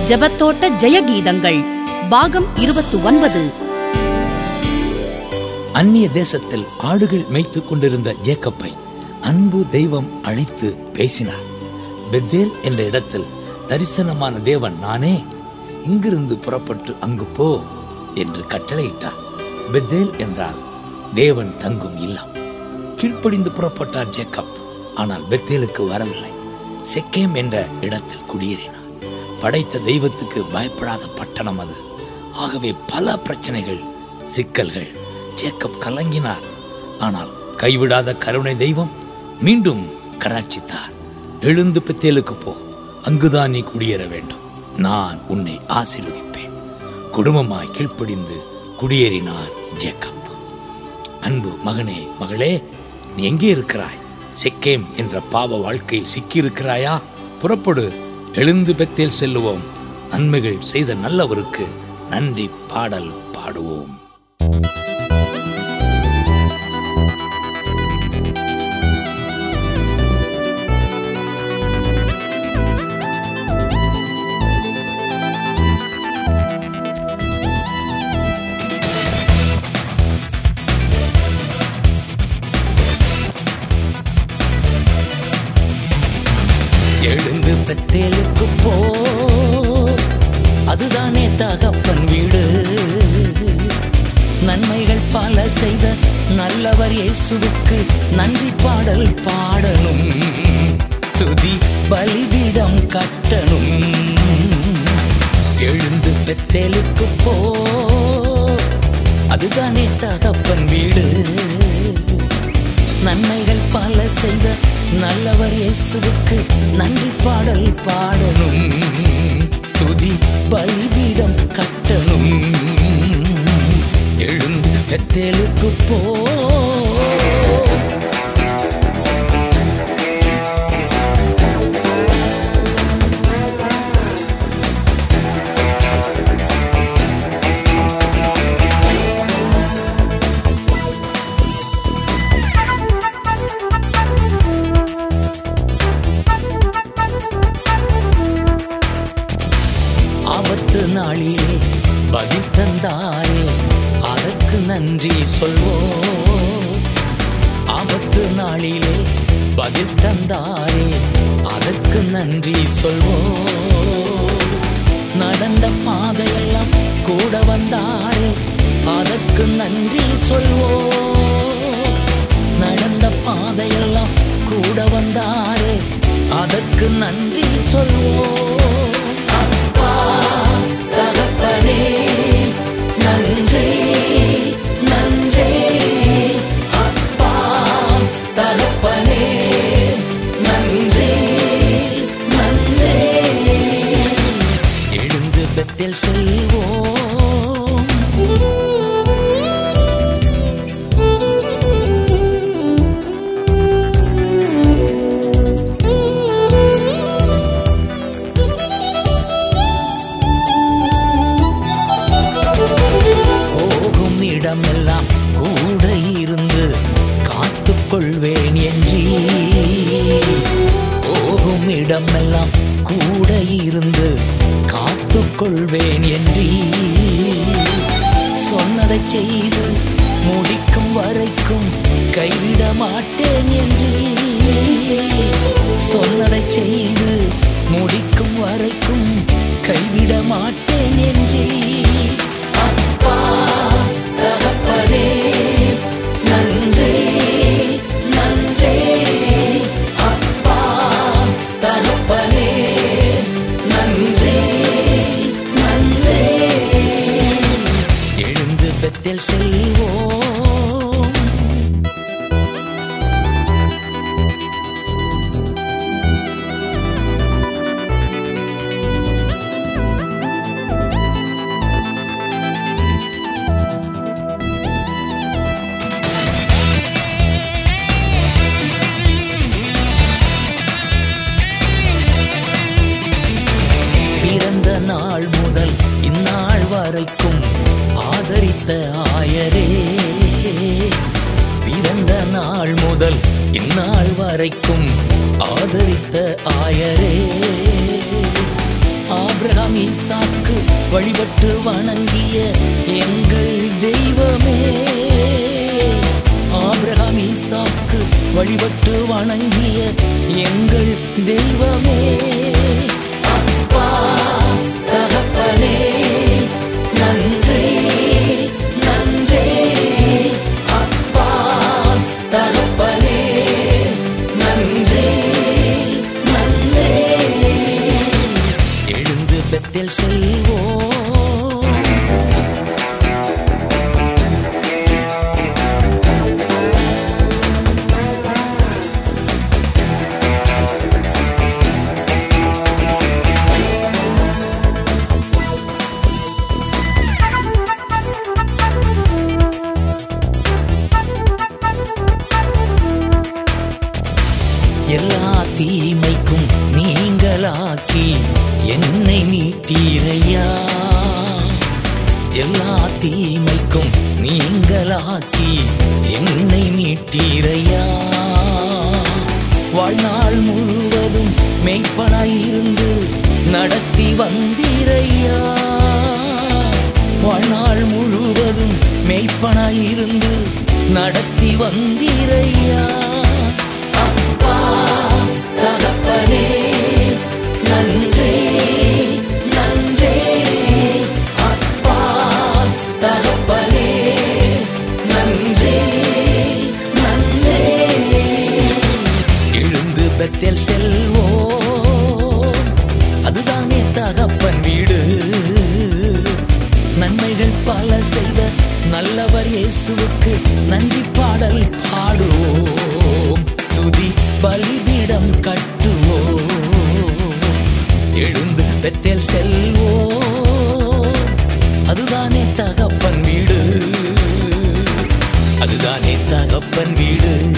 ஜெபத்தோட்ட ஜெயகீதங்கள் பாகம் இருபத்து ஒன்பது அந்நிய தேசத்தில் ஆடுகள் மேய்த்துக் கொண்டிருந்த ஜேக்கப்பை அன்பு தெய்வம் அழைத்து பேசினார் பெத்தேல் என்ற இடத்தில் தரிசனமான தேவன் நானே இங்கிருந்து புறப்பட்டு அங்கு போ என்று கட்டளையிட்டார் பெத்தேல் என்றால் தேவன் தங்கும் இல்லம் கீழ்ப்படிந்து புறப்பட்டார் ஜேக்கப் ஆனால் பெத்தேலுக்கு வரவில்லை செக்கேம் என்ற இடத்தில் குடியேறினார் படைத்த தெய்வத்துக்கு பயப்படாத பட்டணம் அது ஆகவே பல பிரச்சனைகள் சிக்கல்கள் ஜேக்கப் கலங்கினார் ஆனால் கைவிடாத கருணை தெய்வம் மீண்டும் கடாட்சித்தார் எழுந்து பெத்தேலுக்கு போ அங்குதான் நீ குடியேற வேண்டும் நான் உன்னை ஆசீர்வதிப்பேன் குடும்பமாய் கீழ்ப்படிந்து குடியேறினார் ஜேக்கப் அன்பு மகனே மகளே நீ எங்கே இருக்கிறாய் செக்கேம் என்ற பாவ வாழ்க்கையில் சிக்கியிருக்கிறாயா புறப்படு எழுந்து பெத்தேல் செல்லுவோம் நன்மைகள் செய்த நல்லவருக்கு நன்றி பாடல் பாடுவோம் எழுந்து பெத்தேலுக்கு போ அதுதானே தகப்பன் வீடு நன்மைகள் பல செய்த நல்லவர் இயேசுவுக்கு நன்றி பாடல் பாடணும் துதி பலிபீடம் கட்டணும் எழுந்து பெத்தேலுக்கு போ அதுதானே தகப்பன் வீடு நன்மைகள் பல செய்த நல்லவர் இயேசுவுக்கு நன்றி பாடல் பாடணும் துதி பலிபீடம் கட்டணும் எழுந்து பெத்தேலுக்கு போ ஆபத்து நாளிலே பதில் தந்தாரே அதற்கு நன்றி சொல்வோம் ஆபத்து நாளிலே பதில் தந்தாரே அதற்கு நன்றி சொல்வோம் நடந்த பாதையெல்லாம் கூட வந்தாரே அதற்கு நன்றி சொல்வோம் நடந்த பாதையெல்லாம் கூட வந்தாரே அதற்கு நன்றி சொல்வோம் அப்பா தகப்பனே நன்றி நன்றி அப்பா தகப்பனே நன்றி நன்றி எழுந்து பெத்தில் செல்வோம் போகும் இடமெல்லாம் கூட இருந்து காத்துக் கொள்வேன் என்றீ போகும் இடமெல்லாம் கூட இருந்து காத்துக் கொள்வேன் என்றீ சொன்னதை செய்து முடிக்கும் வரைக்கும் கைவிட மாட்டேன் என்றீ சொன்னதை செய்து முடிக்கும் வரைக்கும் கைவிட மாட்டேன் என்றீ அப்பா தகப்பனே நன்றி நன்றி அப்பா தகப்பனே நன்றி நன்றி எழுந்து பெத்தில் செல்வோம் பிறந்த நாள் முதல் இந்நாள் வரைக்கும் ஆதரித்த ஆயரே பிறந்த நாள் முதல் இந்நாள் வரைக்கும் ஆதரித்த ஆயரே ஆபிரகாம் ஈசாக்கு வழிபட்டு வணங்கிய எங்கள் தெய்வமே ஆபிரகாம் ஈசாக்கு வழிபட்டு வணங்கிய எங்கள் தெய்வமே அப்பா தகப்பனே நன்றி நன்றி அப்பா தகப்பனே நன்றி நன்றி எழுந்து பெத்தில் செல்வோம் எல்லா தீமைக்கும் நீங்களாக்கி என்னை மீட்டீரையா எல்லா தீமைக்கும் நீங்களாக்கி என்னை மீட்டீரையா வாழ்நாள் முழுவதும் மெய்ப்பனாயிருந்து நடத்தி வந்தீரையா வாழ்நாள் முழுவதும் மெய்ப்பனாயிருந்து நடத்தி வந்தீரையா அப்பா தகப்பனே நன்றி நன்றி அப்பா தகப்பனே நன்றி நன்றி எழுந்து பெத்தேல் செல்வோம் அதுதானே தகப்பன் வீடு நன்மைகள் பல செய்த நல்லவர் இயேசுவுக்கு நன்றி பாடல் பாடுவோம் துதி பலிபீடம் கட்டுவோம் எழுந்து பெத்தேல் செல்வோம் அதுதானே தகப்பன் வீடு அதுதானே தகப்பன் வீடு